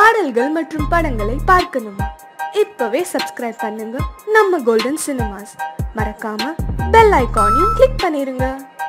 பாடல்கள் மற்றும் படங்களை பார்க்கணுமா இப்பவே சப்ஸ்கிரைப் பண்ணுங்க நம்ம கோல்டன் சினிமாஸ் மறக்காம பெல் ஐகானையும் கிளிக் பண்ணிருங்க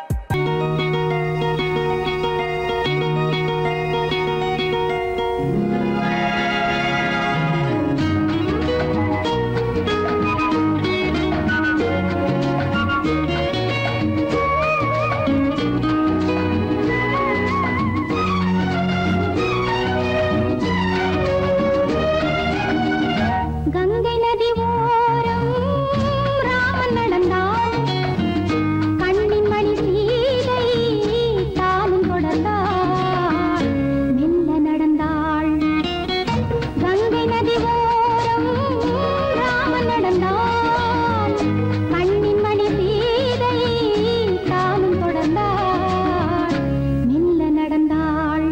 கங்கை நதி ஓரம் ராமன் நடந்தான் கண்ணின் மணி சீதை தானும் தொடர்ந்தாள் மெல்ல நடந்தாள் கங்கை நதி ஓரம் ராமன் நடந்தான் கண்ணின் மணி சீதை தானும் தொடர்ந்தாள் மெல்ல நடந்தாள்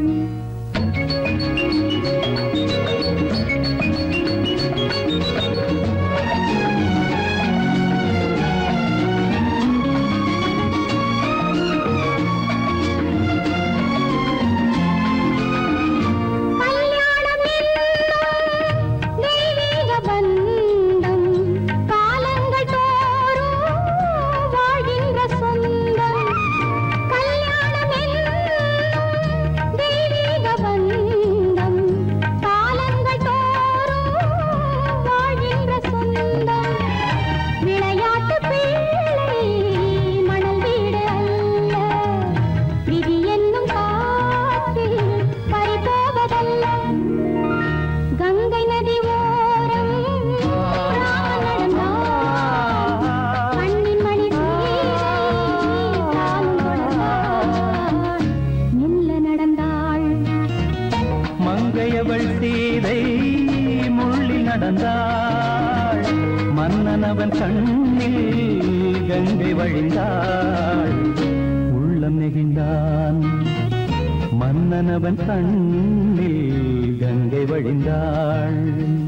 கல்யாணம் என்னும் தெய்வீக பந்தம் காலங்கள் தோறும் வாழ்கின்ற சொந்தம் கல்யாணம் என்னும் தெய்வீக பந்தம் காலங்கள் தோறும் வாழ்கின்ற சொந்தம் விளையாட்டு பிள்ளை மணல் வீடு அல்ல விதி என்னும் காற்றில் பறிபோவதல்ல கங்கை நதி ஓரம் ராமன் நடந்தான். கண்ணின் மணி சீதை தானும் தொடர்ந்தாள். மெல்ல நடந்தாள் மங்கையவள் சீதை முள்ளில் நடந்தாள் மன்னனவன் கண்ணில் கங்கை வழிந்தாள் உள்ளம் நெகிழ்ந்தான் மன்னனவன் கண்ணில் கங்கை வழிந்தாள்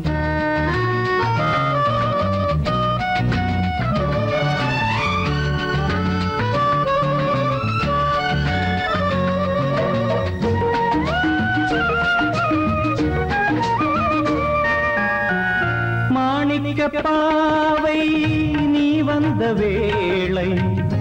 மாணிக்க பாவை நீ வந்த வேளை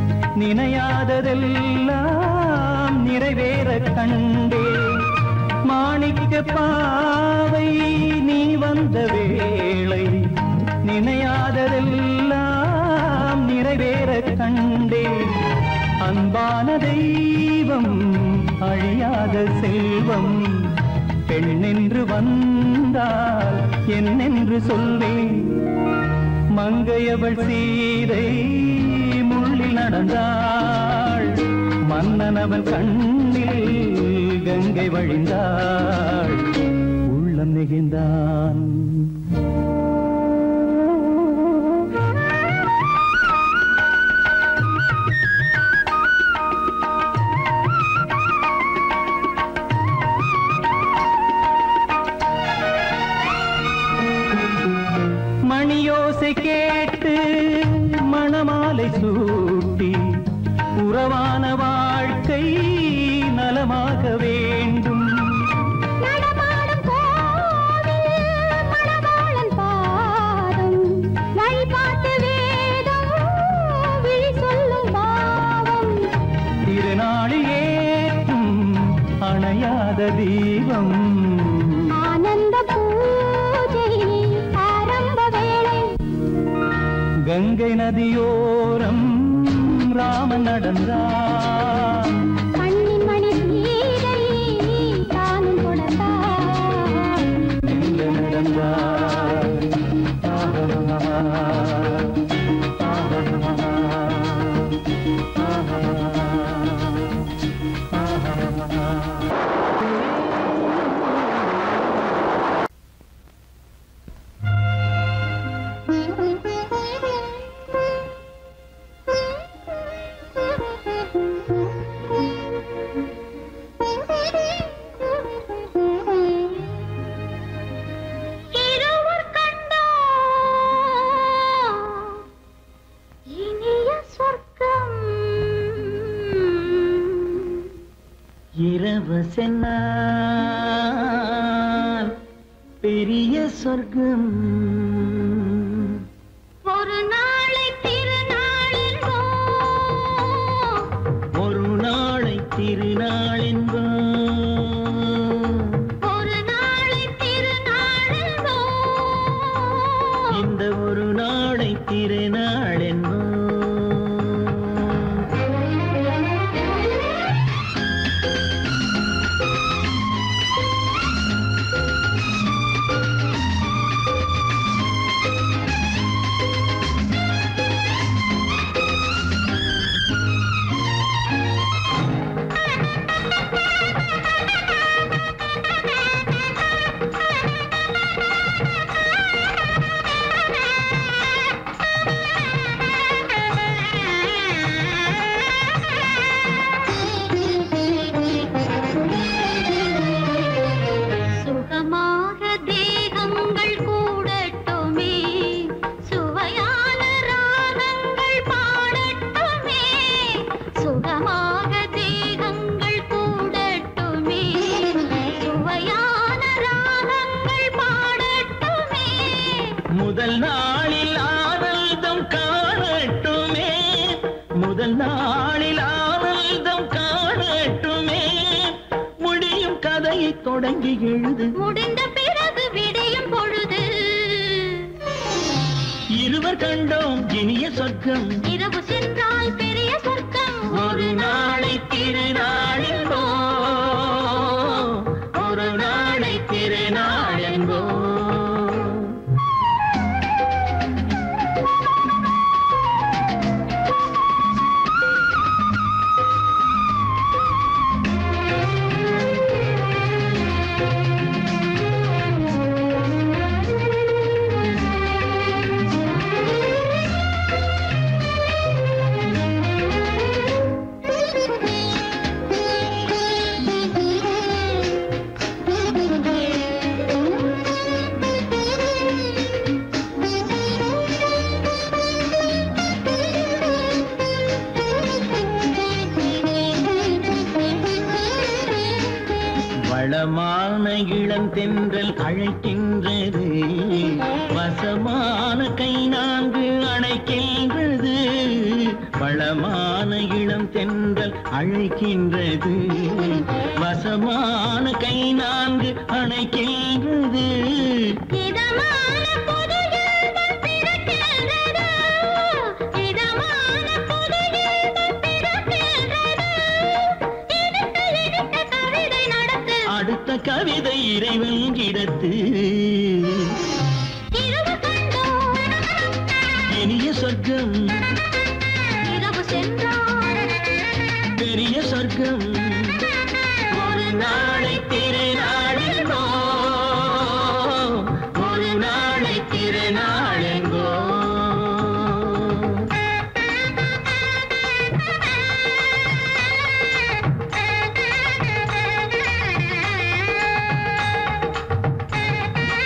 நினையாததெல்லாம் நிறைவேற கண்டே மாணிக்க பாவை நீ வந்த வேளை நினையாததெல்லாம் நிறைவேற கண்டே அன்பான தெய்வம் அழியாத செல்வம் பெண்ணென்று வந்தால் என்னென்று சொல்வேன் மங்கையவள் சீதை முள்ளில் நடந்தாள் மன்னனவன் கண்ணில் கங்கை வழிந்தாள் உள்ளம் நெகிழ்ந்தான் மணியோசை கேட்டு மணமாலை சூட்டி உறவான வாழ்க்கை நலமாக வேண்டும் நடமாடும் கோவில் மணவாளன் பாதம் வழிபாட்டு வேதம் விழி சொல்லும் பாவம் திருநாளில் ஏற்றும் அணையாத தீபம் ஆனந்த பூஜை ஆரம்ப வேளை கங்கை நதியோரம் ராமன் நடந்தான் கண்ணின் மணி சீதை தானும் தொடர்ந்தாள் மெல்ல நடந்தாள் ஆஹா, இருவர் கண்டோ இனிய சொர்க்கம் இரவு சென்னால் பெரிய சொர்க்கம் ஒரு நாளை திருநாளென்போம் ஒரு நாளை திருநாள் என்போம் ஒரு நாளை திருநாளென்போம் இந்த ஒரு நாளை திருநாள் என்போம் சுகமாக தேகங்கள் கூடட்டுமே சுவையான ராகங்கள் பாடட்டுமே சுகமாக தேகங்கள் கூடட்டுமே சுவையான ராகங்கள் பாடட்டுமே முதல் நாளில் ஆனந்தம் காணட்டுமே முதல் நாளில் ஆனந்தம் காணட்டுமே முடியும் கதையை தொடங்கி எழுது முடிந்த பிறகு விடியும் பொழுது இருவர் கண்டோம் இனிய சொர்க்கம் இரவு சென்றால் பெரிய சொர்க்கம் ஒரு நாளை திருநாள் என்போம் ஒரு நாளை திருநாள் என்போம் வளமான இளம் தென்றல் அழைக்கின்றது வசமான கை நான்கு அணைக்கின்றது வளமான இளம் தென்றல் அழைக்கின்றது வசமான கை நான்கு அணைக்கின்றது இதமான புது இன்பம் பிறக்கின்றது. இதமான புது இன்பம் பிறக்கின்றது. இனிக்க இனிக்க கவிதை நடத்து. அடுத்த கவிதை இறைவன் இடத்து இரவு கண்டோம். இனிய சொர்க்கம் இரவு சென்றோம். பெரிய சொர்க்கம் ஒரு நாளை திருநாள் என்போம். ஒரு நாளை திருநாள் என்போம். Thank you.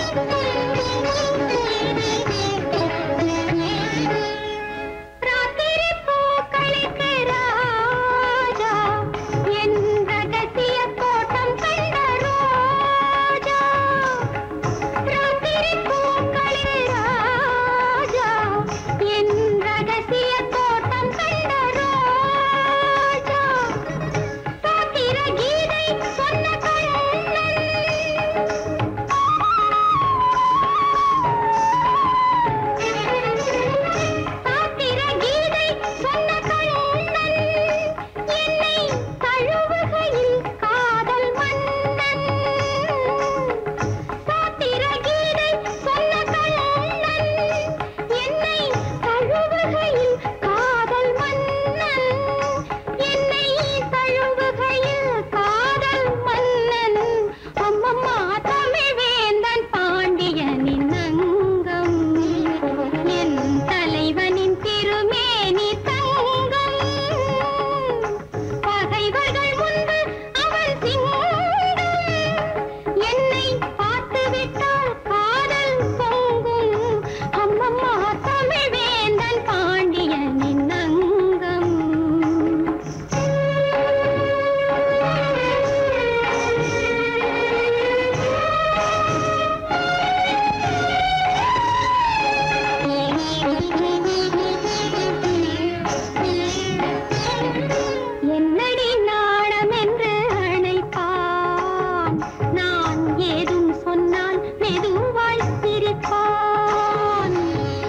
ராத்திரி பூக்களுக்கு ராஜா என் ரகசிய தோட்டம் கண்ட ரோஜா ராத்திரி பூக்களே ராஜா என் ரகசிய தோட்டம் கண்ட ரோஜா சாத்திர கீதை சொன்ன கண்ணன் சாத்திர கீதை சொன்ன கண்ணன் என்னை தழுவுகையில் காதல் மன்னன் சாத்திர கீதை சொன்ன கண்ணன் என்னை தழுவுகையில் காதல் மன்னன் என்னை தழுவுகையில் காதல் மன்னன் அம்மம்மா தமிழ் வேந்தன் பாண்டியனின் அங்கம் என் தலைவனின் திருமேனி தங்கம் பகைவர்கள் முன்பு அவன் சிங்கம் என்னை பார்த்து விட்டால் காதல் பொங்கும் அம்மம்மா தமிழ் வேந்தன் பாண்டியனின் அங்கம் என்னடி நாடம் என்று அழைப்பான் நான் ஏதும் சொன்னால் மெதுவாய் சிரிப்பான்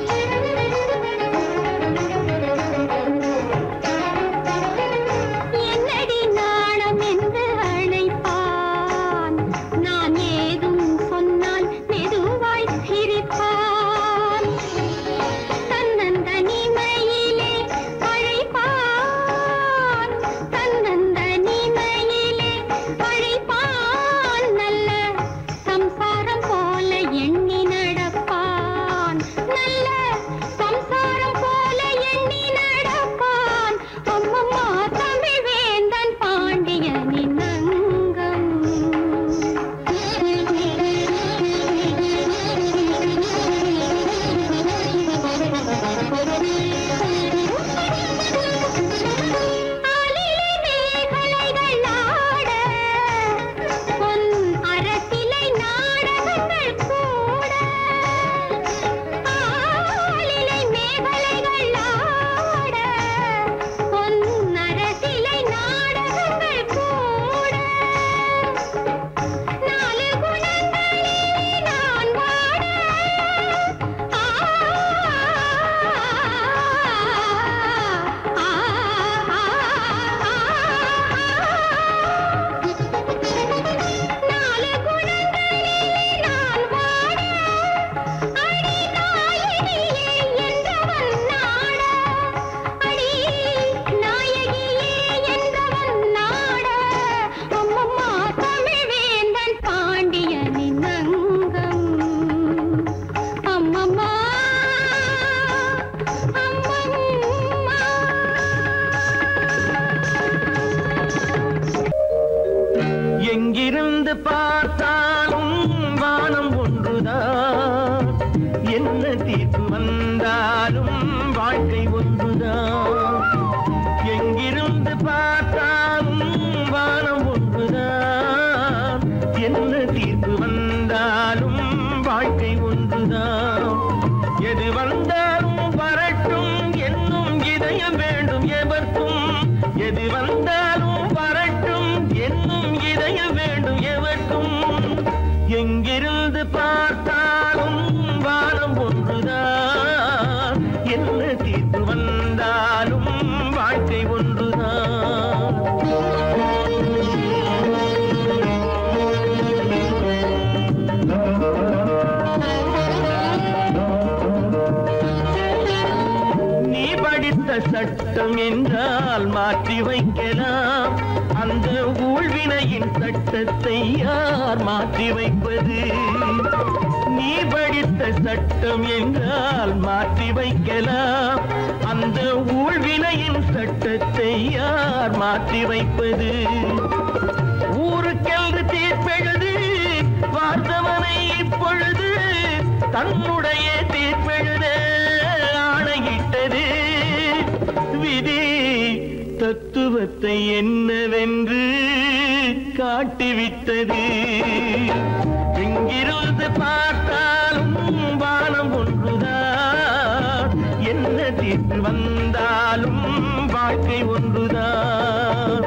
என்னடி நாடம் என்று அழைப்பான் நான் ஏதும் சொன்னால் மெதுவாய் சிரிப்பான் தன்னந்தனிமையிலே அழைப்பான் தன்னந்தனிமையிலே அழைப்பான் நல்ல சம்சாரம் போல எண்ணி நடப்பான் நல்ல சம்சாரம் போல எண்ணி நடப்பான் அம்மம்மா தமிழ் வேந்தன் பாண்டியனின் அரசிலை நாடகங்கள் கூட ஆளிலை மேகலைகள் ஆட பொன் அரசிலை நாடகங்கள் கூட நாலு குணங்களிலே நான் வாட ஆ நாலு குணங்களிலே நான் வாட அடி நாயகியே என்றவன் நாட அடி நாயகியே என்றவன் நாட அம்மம்மா தமிழ் வேந்தன் பாண்டியனின் அங்கம் அம்மம்மா எங்கிருந்து பார்த்தாலும் வானம் ஒன்றுதான் என்ன தீர்ப்பு வந்தாலும் வாழ்க்கை ஒன்றுதான் எங்கிருந்து பார்த்தாலும் வானம் ஒன்றுதான் என்ன தீர்ப்பு வந்தாலும் வாழ்க்கை ஒன்றுதான் எது வந்தாலும் வரட்டும் என்னும் இதயம் வேண்டும் எவர்க்கும் எது வந்தாலும் வரட்டும் என்னும் இதயம் வேண்டும் எவர்க்கும் எங்கிருந்து பார்த்தாலும் வானம் ஒன்றுதான் என்ன தீர்ப்பு வந்தாலும் வாழ்க்கை ஒன்றுதான் நீ படித்த சட்டம் என்றால் மாற்றி வைக்கலாம் அந்த ஊழ்வினையின் சட்டத்தை யார் மாற்றி வைப்பது நீ படித்த சட்டம் என்றால் மாற்றி வைக்கலாம் அந்த ஊழ்வினையின் சட்டத்தை யார் மாற்றி வைப்பது ஊருக்கென்று தீர்ப்பெழுது பார்த்தவன் கற்பனை இப்பொழுது தன்னுடைய தீர்ப்பெழுத ஆணையிட்டது விதி தத்துவத்தை என்னவென்று காட்டிவிட்டது எங்கிருந்து பார்த்தாலும் வானம் ஒன்றுதான் என்ன தீர்ப்பு வந்தாலும் வாழ்க்கை ஒன்றுதான்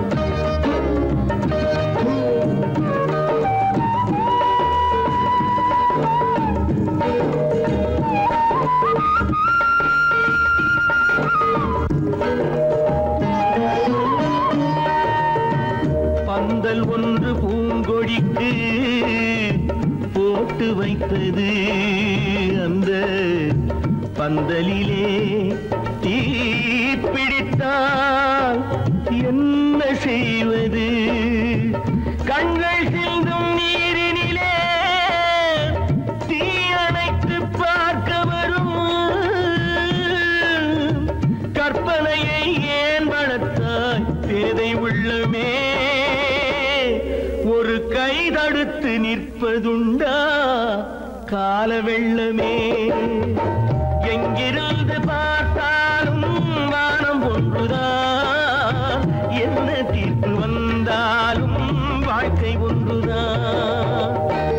பந்தல் ஒன்று பூங்கொடிக்கு போட்டு வைத்தது அந்த பந்தலிலே தீ பிடித்தால் என்ன செய்வது கண்கள் சிந்தும் நீரினிலே தீ அணைத்து பார்க்க வரும் கற்பனையை ஏன் வளர்த்தாய் பேதை உள்ளமே ஒரு கை தடுத்து நிற்பதுண்டா கால வெள்ளமே எங்கிருந்து பார்த்தாலும் வானம் ஒன்றுதான் என்ன தீர்ப்பு வந்தாலும் வாழ்க்கை ஒன்றுதான்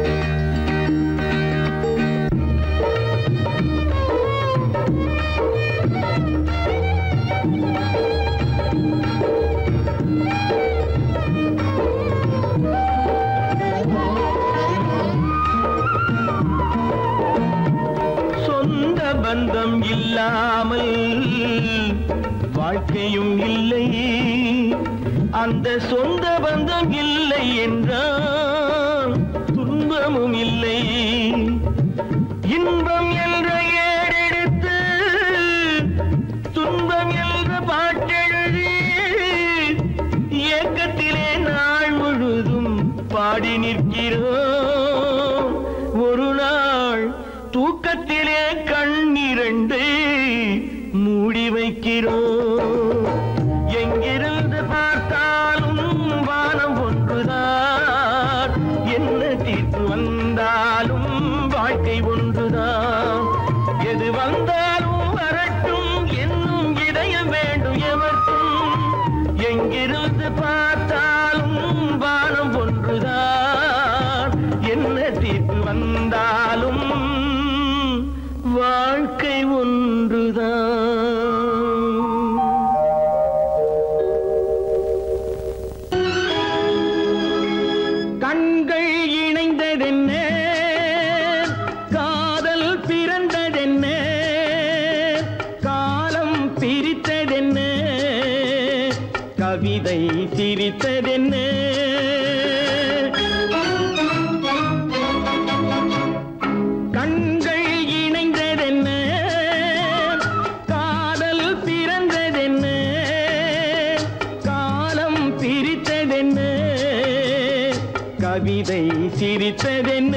சொந்த பந்தம் இல்லாமல் வாழ்க்கையும் இல்லை அந்த சொந்த பந்தம் இல்லை என்றால் துன்பமும் இல்லை இன்பம் என்ற ஏறெடுத்து துன்பம் என்ற பாட்டெழுதி ஏக்கத்திலே நாள் முழுதும் பாடி நிற்கிறோம் ஒரு நாள் தூக்கத்திலே கண்ணிரண்டு மூடி வைக்கிறோம் எங்கிருந்து பார்த்தாலும் வானம் ஒன்றுதான் என்ன தீர்ப்பு வந்தாலும் வாழ்க்கை ஒன்றுதான் எது வந்தாலும் வரட்டும் என்னும் இதயம் வேண்டும் எவர்க்கும் எங்கிருந்து பார்த்தாலும் வானம் ஒன்றுதான் என்ன தீர்ப்பு வந்தாலும் வாழ்க்கை ஒன்றுதான் கண்கள் இணைந்ததென்ன காதல் பிறந்ததென்ன காலம் பிரித்ததென்ன கவிதை சிரித்ததென்ன கண்கள் இணைந்ததென்ன காதல் பிறந்ததென்ன காலம் பிரித்ததென்ன கவிதை சிரித்ததென்ன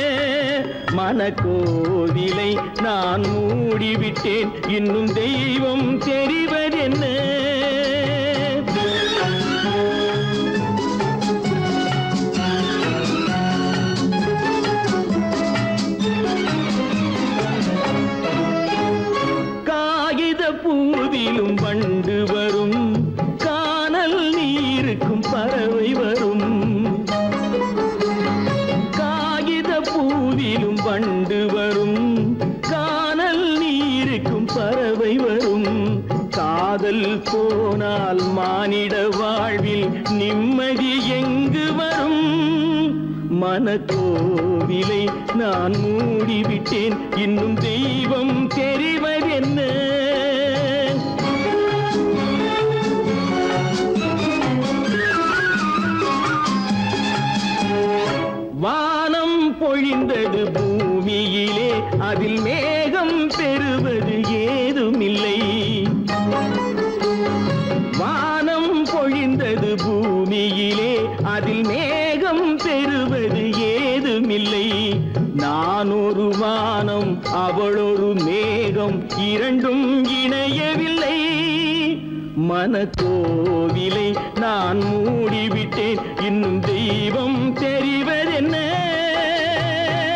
மனக்கோவிலை நான் மூடிவிட்டேன் இன்னும் தெய்வம் தெரிவதென்ன காகித பூவிலும் வண்டு வரும் காணல் நீருக்கும் பறவை வரும் காகித பூவிலும் வண்டு வரும் காணல் நீருக்கும் பறவை வரும் காதல் போனால் மானிட வாழ்வில் நிம்மதி எங்கு வரும் மனக்கோவிலை நான் மூடிவிட்டேன் இன்னும் தெய்வம் தெரிவதென்ன வானம் பொழிந்தது பூமியிலே அதில் மேகம் பெறுவது ஏதுமில்லை வானம் பொழிந்தது பூமியிலே அதில் மேகம் பெறுவது ஏதுமில்லை நான் ஒரு வானம் அவளொரு மேகம் இரண்டும் இணையவில்லை மனக்கோவிலை நான் மூடிவிட்டேன் இன்னும் தெய்வம் தெரிவதென்ன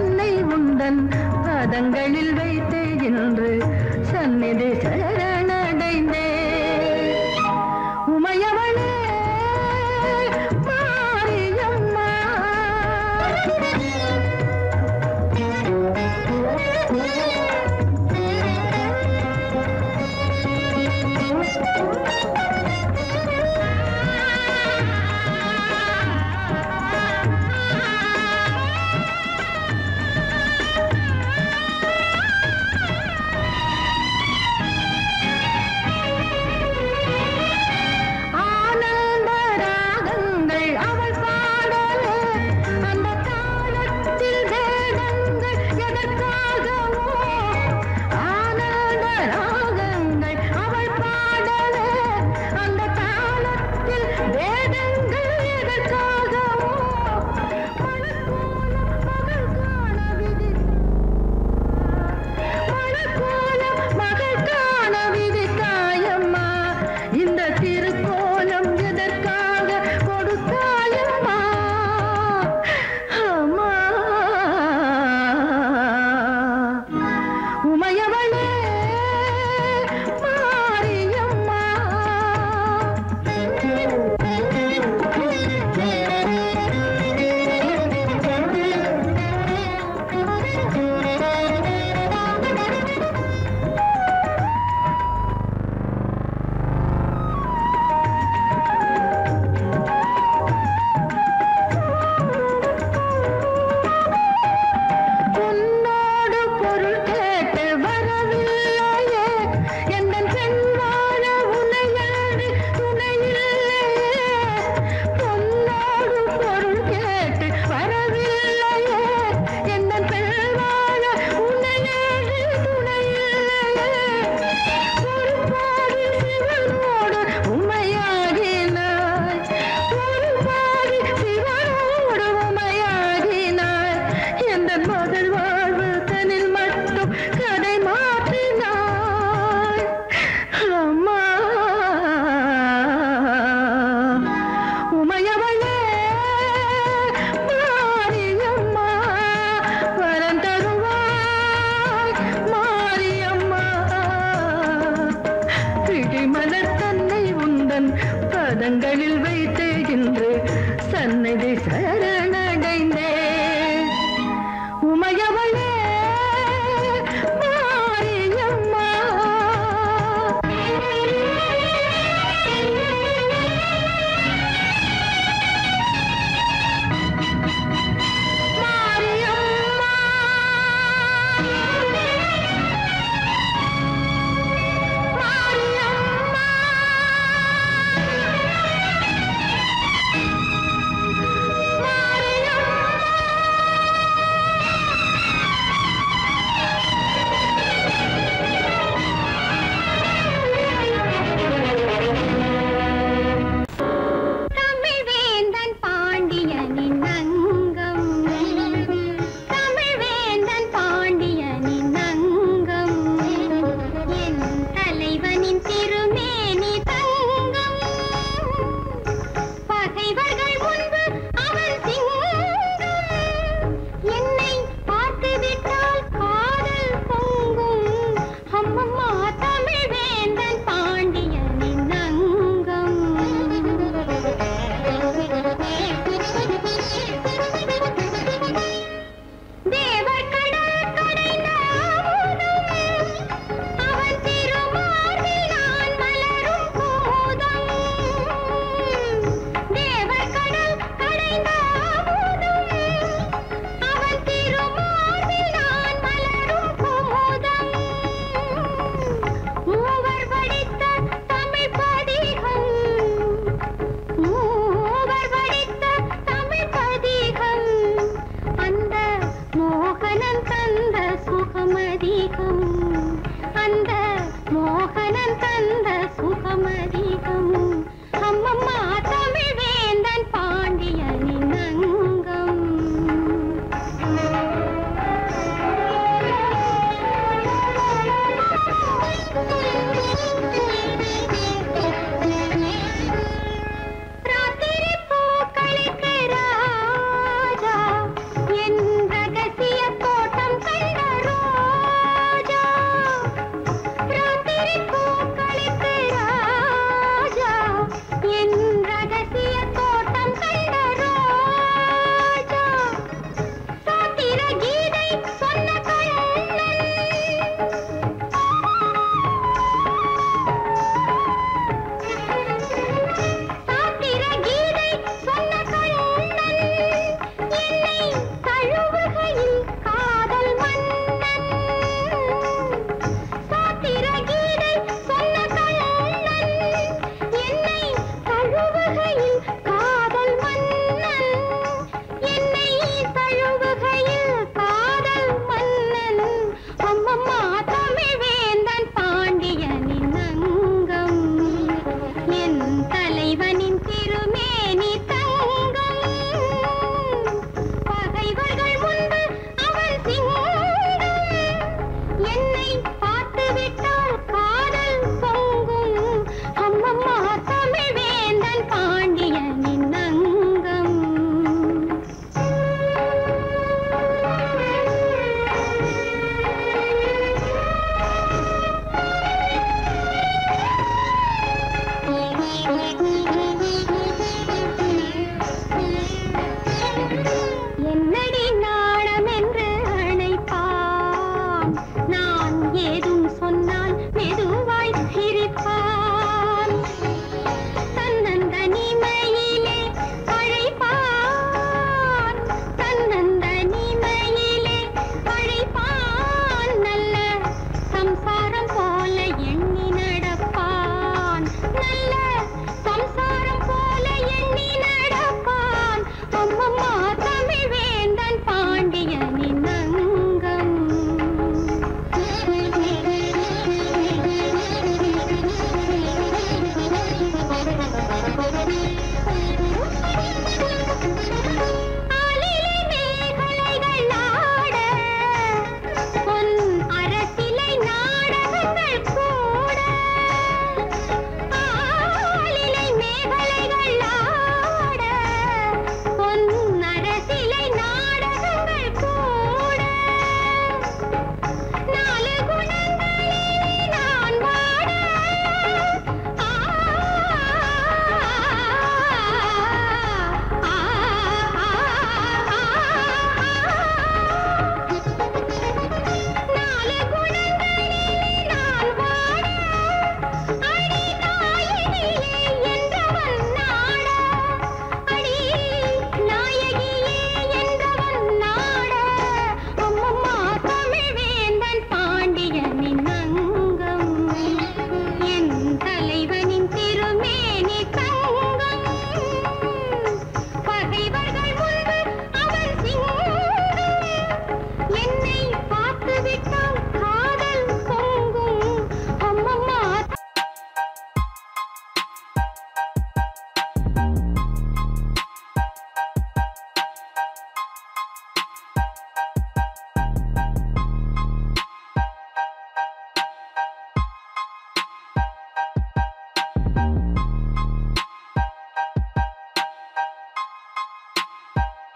என்னை உந்தன் பாதங்களில் வைத்தே என்று சந்நிதி சரணடைந்தே